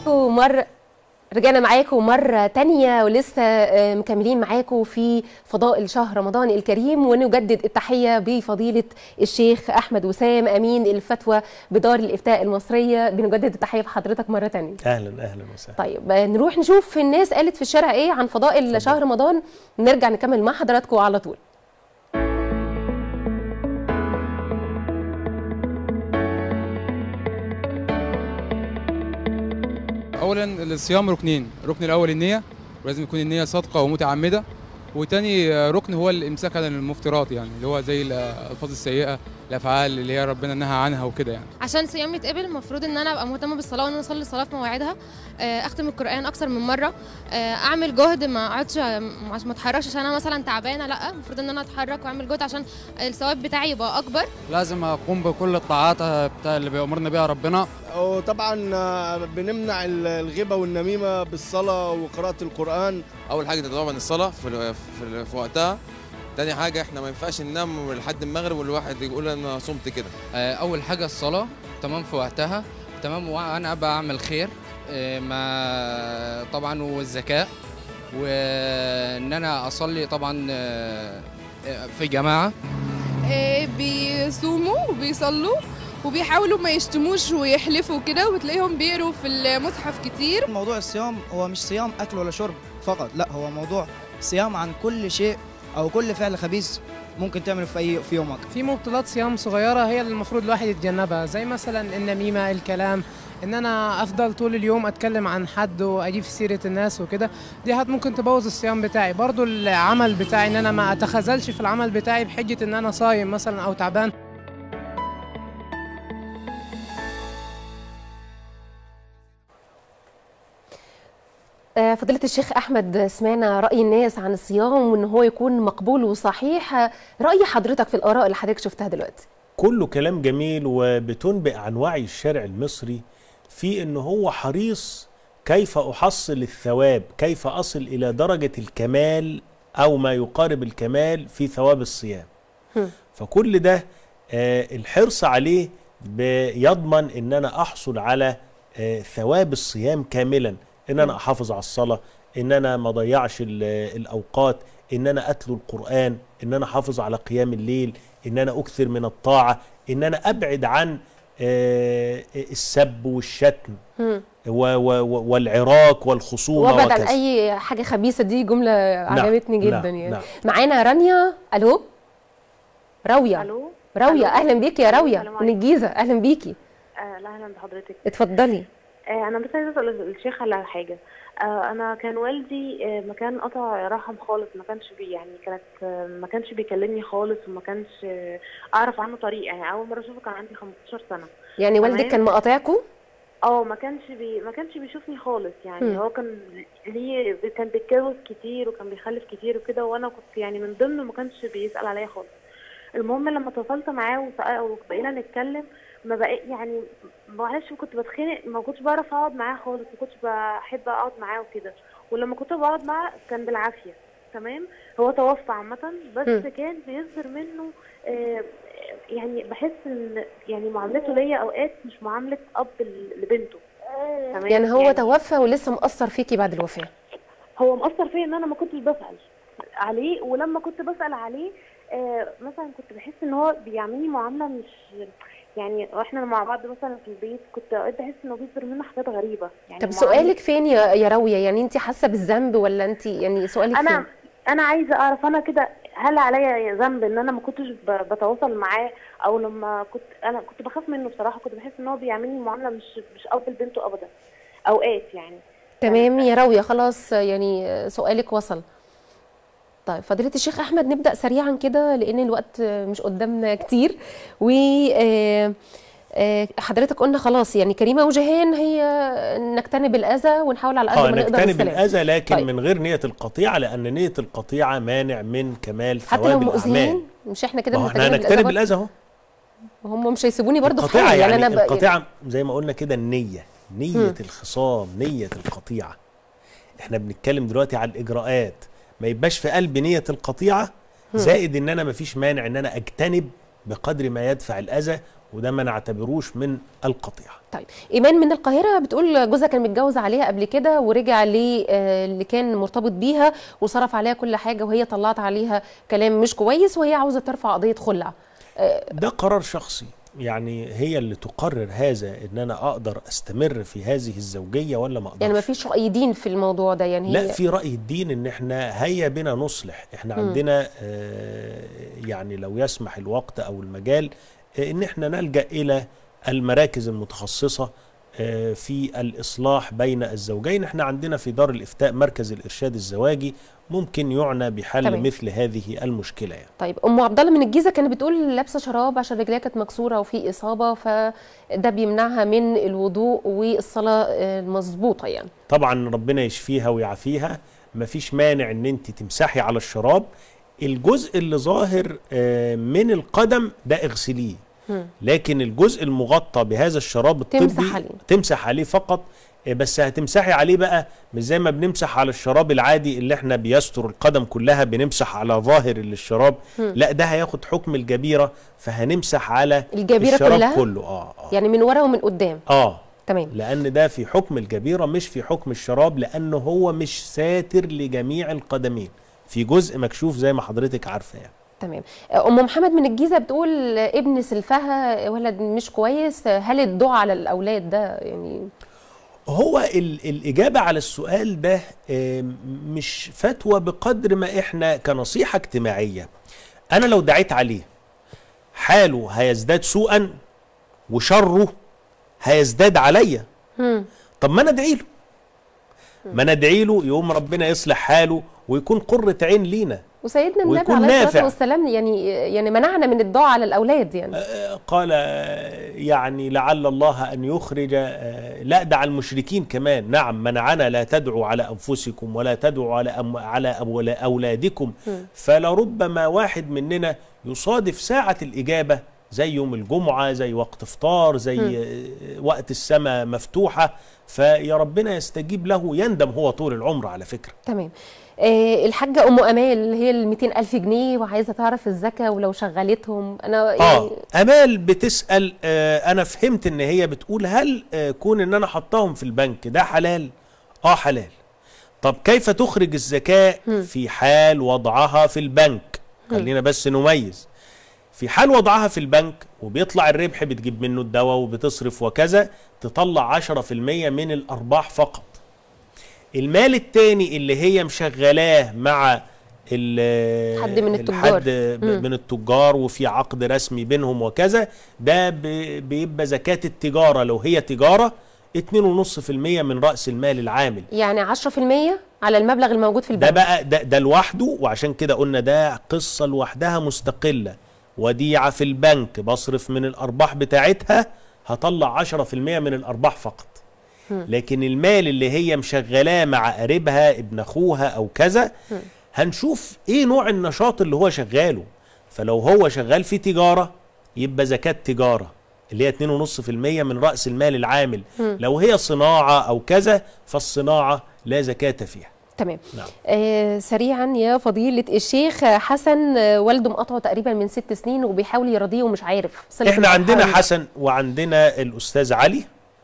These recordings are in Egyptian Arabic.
معاكم مرة رجعنا معاكم مرة تانية ولسه آه، مكملين معاكم في فضائل شهر رمضان الكريم ونجدد التحية بفضيلة الشيخ أحمد وسام أمين الفتوى بدار الإفتاء المصرية بنجدد التحية بحضرتك مرة تانية اهلا اهلا وسهلا طيب آه، نروح نشوف الناس قالت في الشارع ايه عن فضائل اتفضل. شهر رمضان نرجع نكمل مع حضراتكم على طول اولا الصيام ركنين الركن الاول النيه ولازم يكون النيه صادقه ومتعمده وتاني ركن هو الامساك عن المفترات يعني اللي هو زي الالفاظ السيئه الافعال اللي هي ربنا نهى عنها وكده يعني عشان صيام يتقبل المفروض ان انا ابقى مهتمه بالصلاه وان انا اصلي الصلاه في مواعيدها آه، اختم القران اكثر من مره آه، اعمل جهد ما اقعدش عشان ما اتحركش عشان انا مثلا تعبانه لا المفروض ان انا اتحرك واعمل جهد عشان الثواب بتاعي يبقى اكبر لازم اقوم بكل الطاعات بتاع اللي بيأمرنا بيها ربنا وطبعا آه، بنمنع ال- الغيبه والنميمه بالصلاه وقراءه القران اول حاجه طبعا الصلاه في, في, في وقتها تاني حاجه احنا ما ينفعش ننام لحد المغرب والواحد يقول انا صمت كده آه، اول حاجه الصلاه تمام في وقتها تمام وانا بعمل خير آه، ما طبعا والزكاه وان انا اصلي طبعا آه، آه، في جماعه آه، بيصوموا وبيصلوا وبيحاولوا ما يشتموش ويحلفوا كده وتلاقيهم بيقروا في المصحف كتير موضوع الصيام هو مش صيام اكل ولا شرب فقط لا هو موضوع صيام عن كل شيء او كل فعل خبيث ممكن تعمله في اي في يومك في مبطلات صيام صغيرة هي اللي المفروض الواحد يتجنبها زي مثلا النميمة الكلام ان انا افضل طول اليوم اتكلم عن حد واجيب في سيرة الناس وكده دي هت ممكن تبوظ الصيام بتاعي برضو العمل بتاعي ان انا ما اتخاذلش في العمل بتاعي بحجة ان انا صايم مثلا او تعبان آه، فضيلة الشيخ أحمد سمعنا رأي الناس عن الصيام وإن هو يكون مقبول وصحيح آه، رأي حضرتك في الآراء اللي حضرتك شفتها دلوقتي كله كلام جميل وبتنبئ عن وعي الشارع المصري في ان هو حريص كيف احصل الثواب كيف اصل الى درجة الكمال او ما يقارب الكمال في ثواب الصيام هم. فكل ده آه، الحرص عليه بيضمن ان انا احصل على آه، ثواب الصيام كاملا ان انا احافظ على الصلاة ان انا ما ضيعش ال- الاوقات ان انا اتلو القرآن ان انا احافظ على قيام الليل ان انا اكثر من الطاعة ان انا ابعد عن آه، السب والشتم مم. و- و- و- والعراك والخصومة وابعد عن وكذا أي حاجة خبيثة دي جملة عجبتني نعم، جدا يعني نعم. معانا رانيا ألو راوية الو راوية ألو. أهلا بيكي يا راوية السلام من عليكم. الجيزة أهلا بيكي آه لا اهلا بحضرتك اتفضلي آه انا بس عايزه اسال الشيخ على حاجه آه انا كان والدي آه ما كان قطع رحم خالص ما كانش بي يعني كانت آه ما كانش بيكلمني خالص وما كانش آه اعرف عنه طريق يعني اول مره اشوفه كان عندي 15 سنه يعني والدك تمام. كان مقاطعكم اه ما كانش بي ما كانش بيشوفني خالص يعني مم. هو كان ليه كان بيتجوز كتير وكان بيخلف كتير وكده وانا كنت يعني من ضمن ما كانش بيسأل عليا خالص المهم لما اتصلت معاه وسأ- وبقينا نتكلم ما بقى يعني معلش كنت بتخنق ما كنتش بعرف اقعد معاه خالص ما كنتش بحب اقعد معاه وكده ولما كنت بقعد معاه كان بالعافيه تمام هو توفى عامه بس مم. كان بيصدر منه آه، يعني بحس ان يعني معاملته ليا اوقات مش معامله اب ل- لبنته تمام يعني هو توفى ولسه مأثر فيكي بعد الوفاة هو مأثر فيا ان انا ما كنتش بسأل عليه ولما كنت بسأل عليه آه مثلا كنت بحس ان هو بيعاملني معامله مش يعني واحنا مع بعض مثلا في البيت كنت اوقات بحس انه بيصدر منه حاجات غريبه يعني طب معاملة- سؤالك فين يا يا راوية يعني أنت حاسة بالذنب ولا أنت يعني سؤالك انا فين؟ انا عايزه اعرف انا كده هل عليا ذنب ان انا ما كنتش ب- بتواصل معاه او لما كنت انا كنت بخاف منه بصراحه كنت بحس ان هو بيعاملني معامله مش مش اب لبنته ابدا اوقات يعني تمام يا راوية خلاص يعني سؤالك وصل طيب فضيلة الشيخ أحمد نبدأ سريعا كده لأن الوقت مش قدامنا كتير و آه، آه، حضرتك قلنا خلاص يعني كريمة وجيهان هي نجتنب الأذى ونحاول على قد اه ما نقدر نجتنب السلام الاذى لكن طيب. من غير نية القطيعة لان نية القطيعة مانع من كمال حتى لو ثواب مؤذيين الاعمال مش احنا كده ما هو احنا بنتجنب هنجتنب برضه؟ الاذى اهو هم مش هيسيبوني برضه في القطيعة حالي يعني, يعني أنا ب- القطيعة زي ما قلنا كده النية نية مم. الخصام نية القطيعة احنا بنتكلم دلوقتي على الاجراءات ما يبقاش في قلب نية القطيعة مم. زائد ان انا مفيش مانع ان انا اجتنب بقدر ما يدفع الاذى وده ما نعتبروش من القطيعه طيب ايمان من القاهره بتقول جوزها كان متجوز عليها قبل كده ورجع ليه آه، اللي كان مرتبط بيها وصرف عليها كل حاجه وهي طلعت عليها كلام مش كويس وهي عاوزه ترفع قضيه خلع آه، ده قرار شخصي يعني هي اللي تقرر هذا ان انا اقدر استمر في هذه الزوجيه ولا ما اقدرش يعني ما فيش راي دين في الموضوع ده يعني لا هي في راي الدين ان احنا هيا بنا نصلح احنا مم. عندنا آه، يعني لو يسمح الوقت او المجال آه، ان احنا نلجا الى المراكز المتخصصه آه، في الاصلاح بين الزوجين احنا عندنا في دار الافتاء مركز الارشاد الزواجي ممكن يعنى بحل تمام. مثل هذه المشكله يعني. طيب ام عبد الله من الجيزه كانت بتقول لابسه شراب عشان رجليها كانت مكسوره وفي اصابه فده بيمنعها من الوضوء والصلاه آه، المظبوطه يعني طبعا ربنا يشفيها ويعافيها مفيش مانع ان انت تمسحي على الشراب الجزء اللي ظاهر آه، من القدم ده اغسليه مم. لكن الجزء المغطى بهذا الشراب الطبي تمسح عليه. تمسح عليه فقط آه، بس هتمسحي عليه بقى مش زي ما بنمسح على الشراب العادي اللي احنا بيستر القدم كلها بنمسح على ظاهر الشراب مم. لا ده هياخد حكم الجبيره فهنمسح على الجبيرة الشراب كلها؟ كله اه اه يعني من ورا ومن قدام اه تمام لان ده في حكم الجبيره مش في حكم الشراب لانه هو مش ساتر لجميع القدمين في جزء مكشوف زي ما حضرتك عارفه يعني تمام ام محمد من الجيزه بتقول ابن سلفها ولد مش كويس هل الدعاء على الاولاد ده يعني هو ال الإجابة على السؤال ده آم، مش فتوى بقدر ما إحنا كنصيحة اجتماعية أنا لو دعيت عليه حاله هيزداد سوءا وشره هيزداد عليا مم. طب ما أنا أدعي له ما أنا أدعي له يقوم ربنا يصلح حاله ويكون قرة عين لينا وسيدنا النبي ويكون عليه الصلاه نافع. والسلام يعني يعني منعنا من الدعاء على الاولاد يعني قال آه، يعني لعل الله أن يخرج آه، لا دع المشركين كمان نعم منعنا لا تدعوا على أنفسكم ولا تدعوا على أم على أول- أولادكم مم. فلربما واحد مننا يصادف ساعة الإجابة زي يوم الجمعة زي وقت فطار زي مم. آه، وقت السماء مفتوحة فيا ربنا يستجيب له يندم هو طول العمر على فكرة تمام آه الحاجه ام امال اللي هي ال 200 الف جنيه وعايزه تعرف الزكاه ولو شغلتهم انا يعني اه امال بتسال آه انا فهمت ان هي بتقول هل آه كون ان انا حطاهم في البنك ده حلال اه حلال طب كيف تخرج الزكاه مم. في حال وضعها في البنك مم. خلينا بس نميز في حال وضعها في البنك وبيطلع الربح بتجيب منه الدواء وبتصرف وكذا تطلع 10% من الارباح فقط المال التاني اللي هي مشغلاه مع ال- حد من التجار. الحد ب- مم. من التجار وفي عقد رسمي بينهم وكذا ده ب- بيبقى زكاة التجارة لو هي تجارة 2.5% من رأس المال العامل يعني 10% على المبلغ الموجود في ده البنك بقى ده, ده لوحده وعشان كده قلنا ده قصة لوحدها مستقلة وديعة في البنك بصرف من الأرباح بتاعتها هطلع 10% من الأرباح فقط مم. لكن المال اللي هي مشغلاه مع قريبها ابن أخوها أو كذا مم. هنشوف إيه نوع النشاط اللي هو شغاله فلو هو شغال في تجارة يبقى زكاة تجارة اللي هي 2.5% من رأس المال العامل مم. لو هي صناعة أو كذا فالصناعة لا زكاة فيها تمام نعم آه سريعا يا فضيلة الشيخ حسن آه، والده مقاطعه تقريبا من ست سنين وبيحاول يرضيه ومش عارف صلة احنا عندنا الأرحام. حسن وعندنا الاستاذ علي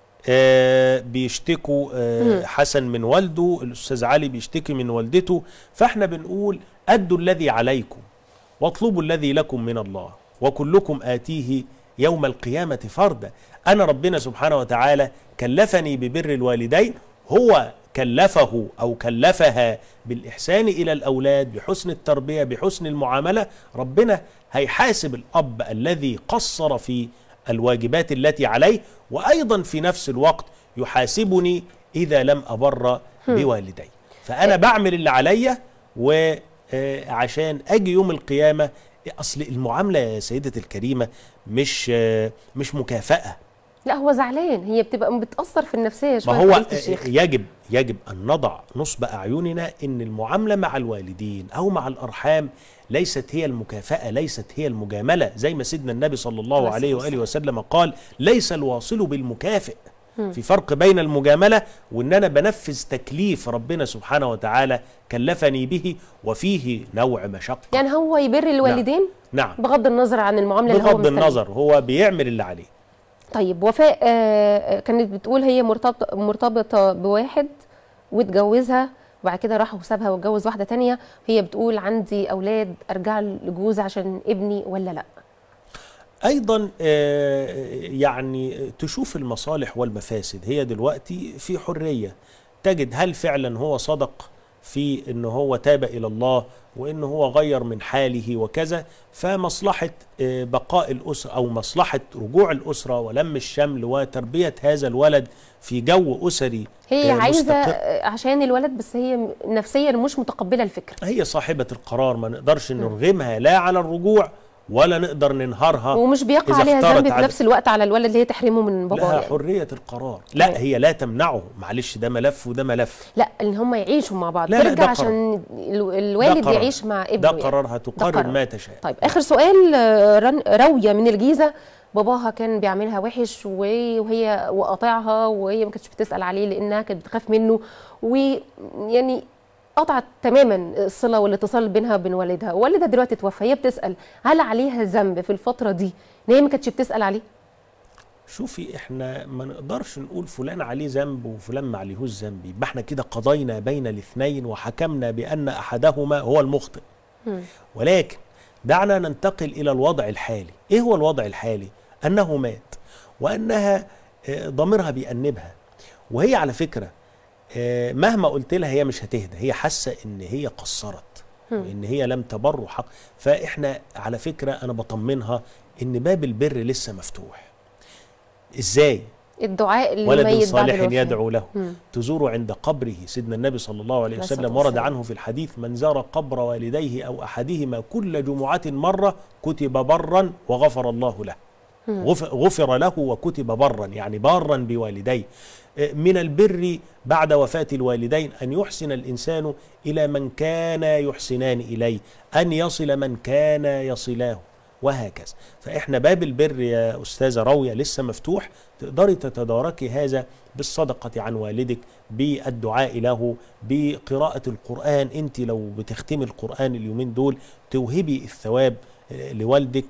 آه بيشتكوا آه مم. حسن من والده الاستاذ علي بيشتكي من والدته فاحنا بنقول ادوا الذي عليكم واطلبوا الذي لكم من الله وكلكم آتيه يوم القيامة فردا أنا ربنا سبحانه وتعالى كلفني ببر الوالدين هو كلفه أو كلفها بالإحسان إلى الأولاد بحسن التربية بحسن المعاملة ربنا هيحاسب الأب الذي قصر في الواجبات التي عليه وأيضا في نفس الوقت يحاسبني إذا لم أبر بوالدي فأنا بعمل اللي عليا وعشان أجي يوم القيامة أصل المعاملة يا سيدتي الكريمة مش آه، مش مكافأة لا هو زعلان هي بتبقى بتأثر في النفسية ما شوية هو فضيلة الشيخ يجب يجب ان نضع نصب اعيننا ان المعامله مع الوالدين او مع الارحام ليست هي المكافاه ليست هي المجامله زي ما سيدنا النبي صلى الله عليه عليه الصلاة واله وسلم قال ليس الواصل بالمكافئ مم. في فرق بين المجامله وان انا بنفذ تكليف ربنا سبحانه وتعالى كلفني به وفيه نوع مشقه يعني هو يبر الوالدين نعم بغض النظر عن المعامله اللي هو بغض مستنيها. النظر هو بيعمل اللي عليه طيب وفاء آه، كانت بتقول هي مرتبطه مرتبطه بواحد واتجوزها وبعد كده راح وسابها واتجوز واحده تانية هي بتقول عندي اولاد ارجع لجوزي عشان ابني ولا لا ايضا آه، يعني تشوف المصالح والمفاسد هي دلوقتي في حريه تجد هل فعلا هو صدق في ان هو تاب الى الله وان هو غير من حاله وكذا فمصلحه آه، بقاء الاسره او مصلحه رجوع الاسره ولم الشمل وتربيه هذا الولد في جو اسري هي آه، عايزه مستقر. آه، عشان الولد بس هي نفسيا مش متقبله الفكره هي صاحبه القرار ما نقدرش نرغمها لا على الرجوع ولا نقدر ننهارها ومش بيقع إذا عليها اختارت ذنب في عدم- نفس الوقت على الولد اللي هي تحرمه من باباه لها يعني. حريه القرار لا هي لا تمنعه معلش ده ملف وده ملف لا ان هم يعيشوا مع بعض لا، لا، ترجع ده قرار. عشان ال- الوالد قرار. يعيش مع ابنه ده يعني. قرارها قرار. تقرر ما تشاء طيب اخر سؤال آه، رن- راويه من الجيزه باباها كان بيعملها وحش و- وهي وقاطعها وهي ما كانتش بتسال عليه لانها كانت بتخاف منه ويعني قطعت تماما الصله والاتصال بينها وبين والدها والدها دلوقتي توفى هي بتسال هل عليها ذنب في الفتره دي ان هي ما كانتش بتسال عليه شوفي احنا ما نقدرش نقول فلان عليه ذنب وفلان ما عليهوش ذنب يبقى احنا كده قضينا بين الاثنين وحكمنا بان احدهما هو المخطئ ولكن دعنا ننتقل الى الوضع الحالي ايه هو الوضع الحالي انه مات وانها آه، ضميرها بيأنبها وهي على فكره آه، مهما قلت لها هي مش هتهدى هي حاسه ان هي قصرت وان هي لم تبر حق فاحنا على فكره انا بطمنها ان باب البر لسه مفتوح ازاي الدعاء ولد للميت بعد صالح الوفاة. يدعو له مم. تزور عند قبره سيدنا النبي صلى الله عليه عليه الصلاة وسلم ورد والسلام. عنه في الحديث من زار قبر والديه أو أحدهما كل جمعة مرة كتب برا وغفر الله له مم. غف- غفر له وكتب برا يعني بارا بوالديه آه، من البر بعد وفاة الوالدين أن يحسن الإنسان إلى من كان يحسنان إليه أن يصل من كان يصلاه وهكذا فإحنا باب البر يا أستاذة راوية لسه مفتوح تقدري تتداركي هذا بالصدقة عن والدك بالدعاء له بقراءة القرآن أنت لو بتختمي القرآن اليومين دول توهبي الثواب آه، لوالدك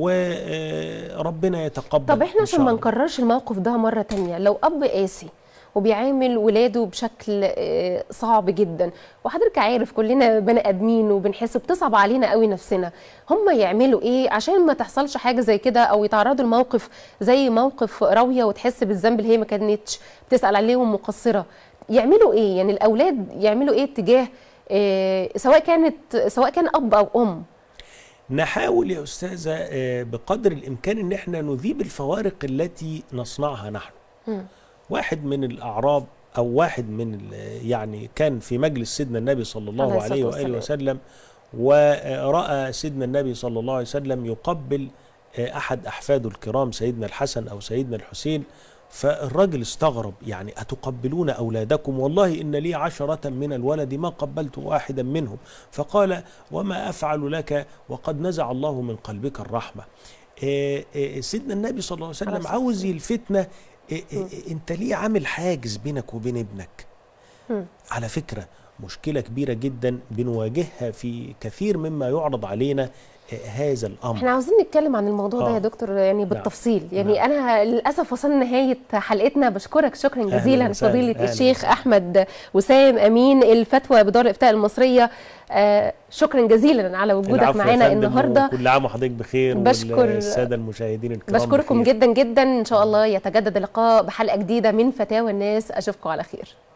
وربنا يتقبل طب احنا إن عشان شاء ما الله. نكررش الموقف ده مرة تانية لو أب قاسي وبيعامل ولاده بشكل آه، صعب جدا وحضرتك عارف كلنا بني ادمين وبنحس بتصعب علينا قوي نفسنا هم يعملوا ايه عشان ما تحصلش حاجه زي كده او يتعرضوا لموقف زي موقف راويه وتحس بالذنب اللي هي ما كانتش بتسال عليهم مقصره يعملوا ايه يعني الاولاد يعملوا ايه تجاه آه، سواء كانت سواء كان اب او ام نحاول يا أستاذة آه، بقدر الإمكان أن احنا نذيب الفوارق التي نصنعها نحن مم. واحد من الأعراب أو واحد من ال- يعني كان في مجلس سيدنا النبي صلى الله عليه عليه الصلاة وآله والسلام. وسلم ورأى سيدنا النبي صلى الله عليه وسلم يقبل آه، أحد أحفاده الكرام سيدنا الحسن أو سيدنا الحسين فالراجل استغرب يعني أتقبلون أولادكم والله إن لي عشرة من الولد ما قبلت واحدا منهم فقال وما أفعل لك وقد نزع الله من قلبك الرحمة آه، آه، سيدنا النبي صلى الله عليه عليه وسلم الصلاة عاوز يلفتنا آه، آه، آه، انت ليه عامل حاجز بينك وبين ابنك مم. على فكرة مشكلة كبيرة جدا بنواجهها في كثير مما يعرض علينا آه، هذا الأمر احنا عاوزين نتكلم عن الموضوع ده آه. يا دكتور يعني بالتفصيل يعني انا للاسف وصلنا نهايه حلقتنا بشكرك شكرا أهلاً جزيلا وسهلاً، فضيله أهلاً الشيخ احمد وسام امين الفتوى بدار الافتاء المصريه آه شكرا جزيلا على وجودك العفو يا معانا فندم، النهارده كل عام وحضرتك بخير بشكر- والسادة المشاهدين الكرام بشكركم بخير. جدا جدا ان شاء الله يتجدد اللقاء بحلقه جديده من فتاوى الناس اشوفكم على خير